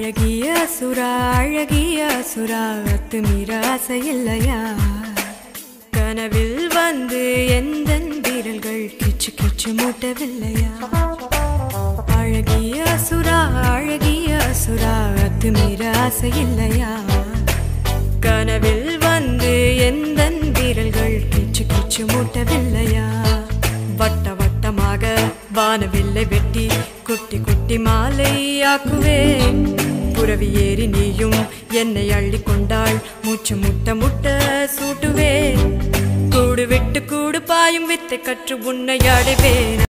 அழகிய சுறா அழகிய சுறா அத்துமீற ஆசை இல்லையா கனவில் வந்து எந்த வீரல்கள் கிச்சு கிச்சு மூட்டவில்லையா அழகிய சுறா அழகிய சுறா அத்துமீற ஆசை இல்லையா கனவில் வந்து எந்த வீரல்கள் கிச்சு கிச்சு மூட்டவில்லையா வட்ட வட்டமாக வானவில்லை வெட்டி குட்டி குட்டி மாலை ஆக்குவேன் புறவி ஏறி நீயும் என்னை அள்ளி கொண்டாள் மூச்சு முட்ட முட்ட சூட்டுவேன் கூடு விட்டு கூடு பாயும் வித்தை கற்று உன்னை அடைவேன்